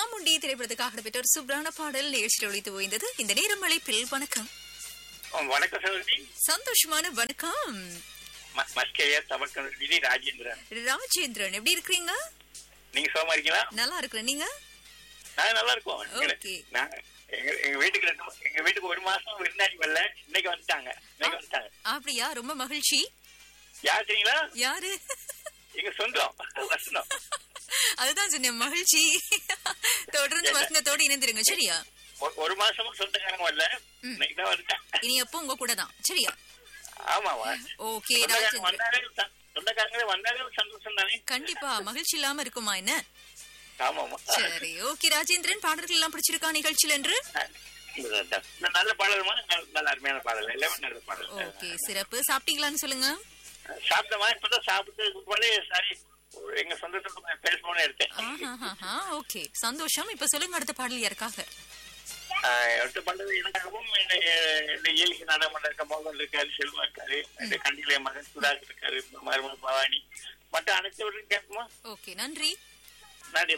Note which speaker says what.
Speaker 1: சாமுண்டி திரைப்படத்துக்காக பெற்ற ஒரு சூப்பரான பாடல் நிகழ்ச்சியில் ஒழித்து ஓய்ந்தது இந்த நேரம் அழைப்பில் வணக்கம்
Speaker 2: வணக்கம் சகோதரி
Speaker 1: சந்தோஷமான வணக்கம்
Speaker 2: ம- மஸ்கேயா தமிழ்கி ராஜேந்திரன்
Speaker 1: ராஜேந்திரன் எப்படி இருக்கிறீங்க
Speaker 2: நீங்க சுகமா இருக்கீங்களா
Speaker 1: நல்லா இருக்கிறேன் நீங்க
Speaker 2: நான் நல்லா இருக்கோம்
Speaker 1: Okay.
Speaker 2: நான் எங்க எங்க வீட்டுக்கு ரெண்டு மா- எங்க வீட்டுக்கு ஒரு மாசம் விருந்தாடி வரல இன்னைக்கு வந்துட்டாங்க இன்னைக்கு வந்துட்டாங்க
Speaker 1: அப்படியா ரொம்ப மகிழ்ச்சி
Speaker 2: யார் தெரியுங்களா
Speaker 1: யாரு
Speaker 2: எங்க சொந்தம் வசனம்
Speaker 1: அதுதான் சொன்னேன் மகிழ்ச்சி தொடர்ந்து வசனத்தோடு இணைந்திருங்க சரியா
Speaker 2: ஒரு- ஒரு மாசமும் சொந்தக்காரங்க வரல
Speaker 1: ம்.
Speaker 2: இன்னைக்கு தான் வந்துட்டாங்க
Speaker 1: இனி எப்போ உங்க கூட தான் சரியா
Speaker 2: ஆமாவா
Speaker 1: ஓகே
Speaker 2: சொந்தக்காரங்க
Speaker 1: ராஜேந்திரன்
Speaker 2: வந்தாலே ச- சொந்தக்காரங்களே வந்தாலே ஒரு சந்தோஷம் தானே
Speaker 1: கண்டிப்பா மகிழ்ச்சி இல்லாம இருக்குமா என்ன
Speaker 2: ஆமாமா
Speaker 1: சரி ஓகே ராஜேந்திரன் பாடல்கள் எல்லாம் பிடிச்சிருக்கா நிகழ்ச்சியில் என்று
Speaker 2: இந்த நல்ல பாடலுமா நல்ல நல்ல அருமையான பாடல் எல்லாமே நல்ல பாடல்
Speaker 1: ஓகே சிறப்பு சாப்பிட்டீங்களான்னு சொல்லுங்க
Speaker 2: சாப்பிட்டமா இப்பதான் சாப்பிட்டு போலே சரி எங்க சொந்தத்துக்கு பேசணும்னு எடுத்தேன்
Speaker 1: ஆஹாஹாஹா, ஓகே சந்தோஷம் இப்ப சொல்லுங்க அடுத்த பாடல் யாருக்காக
Speaker 2: ஆஹ் அடுத்து பண்றது எனக்காகவும் இந்த- இந்த இயற்கை நாடகம் இருக்க மோகன் இருக்காரு செல்வா இருக்காரு இந்த கண்டிலே மகன் சுதாகர் இருக்காரு மருமகள் பவானி மற்ற அனைத்து கேட்குமா
Speaker 1: ஓகே நன்றி
Speaker 2: நன்றி